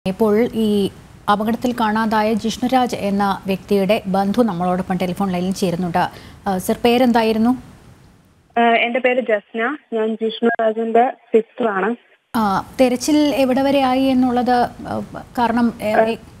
ഇപ്പോൾ ഈ അപകടത്തിൽ കാണാതായ ജിഷ്ണുരാജ് എന്ന വ്യക്തിയുടെ ബന്ധു നമ്മളോടൊപ്പം ടെലിഫോൺ ലൈനിൽ ചേരുന്നുണ്ട് ആ, സർ പേരെന്തായിരുന്നു ഏഹ് എന്റെ പേര് ജസ്ന ഞാൻ ജിഷ്ണുരാജിന്റെ സിസ്റ്റർ ആണ് ആ, തെരച്ചിൽ എവിടെ വരെ ആയി എന്നുള്ളത് ആ, കാരണം ഏ,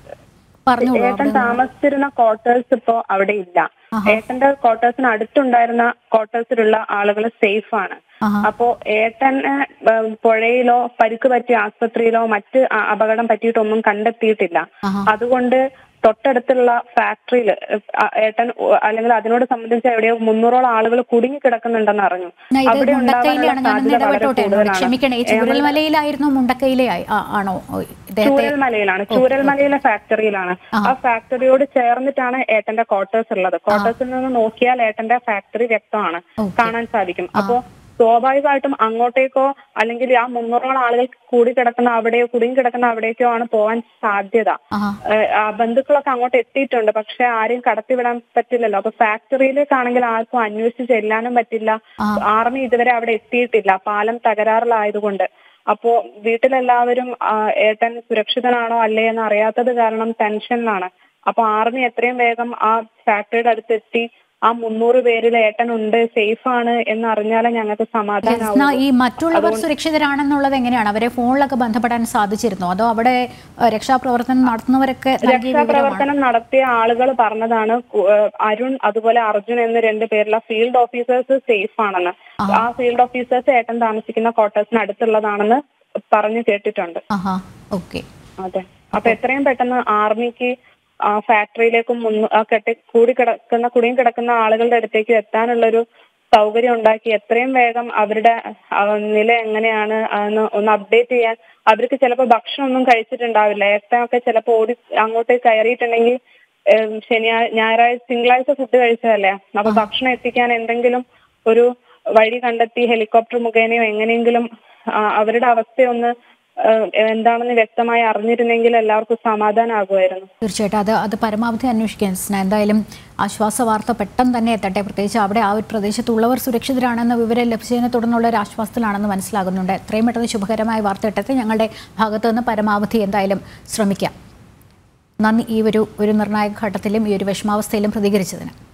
പറഞ്ഞോളൂ ഏട്ടൻ അവിടെ താമസിച്ചിരുന്ന ക്വാർട്ടേഴ്സ് ഇപ്പോ അവിടെ ഇല്ല ഏട്ടന്റെ ക്വാർട്ടേഴ്സിന് അടുത്തുണ്ടായിരുന്ന ക്വാർട്ടേഴ്സിലുള്ള ആളുകൾ സേഫ് ആണ് ആഹാ. അപ്പോ ഏട്ടന് ഏഹ് പുഴയിലോ പരിക്ക് പറ്റിയ ആസ്പത്രിയിലോ മറ്റ് അ- അപകടം പറ്റിയിട്ടൊന്നും കണ്ടെത്തിയിട്ടില്ല ആഹാ. അതുകൊണ്ട് തൊട്ടടുത്തുള്ള ഫാക്ടറിയിൽ ഏട്ടൻ ഉ- അല്ലെങ്കിൽ അതിനോട് സംബന്ധിച്ച് എവിടെയോ മുന്നൂറോളം ആളുകൾ കുടുങ്ങി കിടക്കുന്നുണ്ടെന്ന് അറിഞ്ഞു എന്നാ ഇത് അവിടെ ഉണ്ടാകാനുള്ള മുണ്ടക്കയിലാണ് ഞാൻ സാധ്യത വളരെ ഇടപെട്ടോട്ടെ എന്നോട് കൂടുതലാണ് ക്ഷമിക്കണേ ഈ ചൂരൽമലയിലായിരുന്നു മുണ്ടക്കയിലെ ആയി- ആ, ആണോ ഓ, ഇദ്ദേഹത്തെ ചൂരൽമലയിലാണ് ചൂരൽമലയിലെ ഫാക്ടറിയിലാണ് ആ ഫാക്ടറിയോട് ചേർന്നിട്ടാണ് ഏട്ടന്റെ ക്വാർട്ടേഴ്സ് ഉള്ളത് ക്വാർട്ടേഴ്സിൽ നിന്ന് നോക്കിയാൽ ഏട്ടന്റെ ഫാക്ടറി വ്യക്തമാണ് Okay. കാണാൻ സാധിക്കും അപ്പോ സ്വാഭാവികമായിട്ടും അങ്ങോട്ടേക്കോ അല്ലെങ്കിൽ ആ മുന്നൂറോളം ആളുകൾ കൂടി കിടക്കുന്ന അവിടെയോ കുടുങ്ങി കിടക്കുന്ന അവിടേക്കോ ആണ് പോവാൻ സാധ്യത ആഹാ. ഏഹ് ആ ബന്ധുക്കളൊക്കെ അങ്ങോട്ട് എത്തിയിട്ടുണ്ട് പക്ഷെ ആരെയും കടത്തിവിടാൻ പറ്റില്ലല്ലോ അപ്പൊ ഫാക്ടറിയിലേക്കാണെങ്കിൽ ആർക്കും അന്വേഷിച്ച് ചെല്ലാനും പറ്റില്ല ആർമി ഇതുവരെ അവിടെ എത്തിയിട്ടില്ല പാലം തകരാറിലായതുകൊണ്ട് അപ്പോ വീട്ടിലെല്ലാവരും ആ, ഏട്ടൻ സുരക്ഷിതനാണോ അല്ലേ എന്ന് അറിയാത്തത് കാരണം ടെൻഷനിലാണ് അപ്പൊ ആർമി എത്രയും വേഗം ആ ഫാക്ടറിയുടെ അടുത്തെത്തി ആ മുന്നൂറ് പേരിൽ ഏട്ടനുണ്ട് സേഫ് ആണ് എന്ന് അറിഞ്ഞാലേ ഞങ്ങൾക്ക് എന്നാ സമാധാനമാവും ഈ മറ്റുള്ളവർ സുരക്ഷിതരാണെന്നുള്ളത് എങ്ങനെയാണ് അവരെ ഫോണിലൊക്കെ ബന്ധപ്പെടാൻ സാധിച്ചിരുന്നോ അതോ അവിടെ ആ, രക്ഷാപ്രവർത്തനം നടത്തുന്നവരൊക്കെ നൽകിയ വിവരമാണ് രക്ഷാപ്രവർത്തനം നടത്തിയ ആളുകൾ പറഞ്ഞതാണ് കു- ഏഹ് അരുൺ അതുപോലെ അർജുൻ എന്ന് രണ്ട് പേരുള്ള ഫീൽഡ് ഓഫീസേഴ്സ് സേഫ് ആണെന്ന് ആ ഫീൽഡ് ഓഫീസേഴ്സ് ഏട്ടൻ താമസിക്കുന്ന ക്വാർട്ടേഴ്സിന് അടുത്തുള്ളതാണെന്ന് പറഞ്ഞു കേട്ടിട്ടുണ്ട് ആഹാ ഓക്കെ അതെ അപ്പൊ എത്രയും പെട്ടെന്ന് ആർമിക്ക് ആ ഫാക്ടറിയിലേക്കും മുന്ന് ആ കെട്ടി കൂടി കിടക്കുന്ന കുടുങ്ങി കിടക്കുന്ന ആളുകളുടെ അടുത്തേക്ക് എത്താനുള്ളൊരു സൗകര്യം ഉണ്ടാക്കി എത്രയും വേഗം അവരുടെ ആ, നില എങ്ങനെയാണ് എന്ന് ഒന്ന് അപ്ഡേറ്റ് ചെയ്യാൻ അവർക്ക് ചിലപ്പോൾ ഭക്ഷണം ഒന്നും കഴിച്ചിട്ടുണ്ടാവില്ല ഏട്ടനൊക്കെ ചിലപ്പോൾ ഓടി അങ്ങോട്ടേക്ക് കയറിയിട്ടുണ്ടെങ്കിൽ ഏം, ശനിയാഴ്ച ഞായറാഴ്ച തിങ്കളാഴ്ച ഫുഡ് കഴിച്ചതല്ലേ അപ്പൊ ഭക്ഷണം എത്തിക്കാൻ എന്തെങ്കിലും ഒരു വഴി കണ്ടെത്തി ഹെലികോപ്റ്റർ മുഖേനയോ എങ്ങനെയെങ്കിലും ആ, അവരുടെ അവസ്ഥയൊന്ന് ഏഹ് എന്താണെന്ന് വ്യക്തമായി അറിഞ്ഞിരുന്നെങ്കിൽ എല്ലാവർക്കും സമാധാനമാകുമായിരുന്നു തീർച്ചയായിട്ടും അത് അത് പരമാവധി അന്വേഷിക്കാൻ സ്ന എന്തായാലും ആശ്വാസ വാർത്ത പെട്ടെന്ന് തന്നെ എത്തട്ടെ പ്രത്യേകിച്ച് അവിടെ ആ ഒരു പ്രദേശത്തുള്ളവർ സുരക്ഷിതരാണെന്ന വിവരം ലഭിച്ചതിനെ തുടർന്നുള്ള ഒരു ആശ്വാസത്തിലാണെന്ന് മനസ്സിലാകുന്നുണ്ട് എത്രയും പെട്ടെന്ന് ശുഭകരമായ വാർത്ത എത്തട്ടെ ഞങ്ങളുടെ ഭാഗത്തു നിന്ന് പരമാവധി എന്തായാലും ശ്രമിക്കാം നന്ദി ഈ ഒരു ഒരു നിർണായക ഘട്ടത്തിലും ഈ ഒരു വിഷമാവസ്ഥയിലും പ്രതികരിച്ചതിന്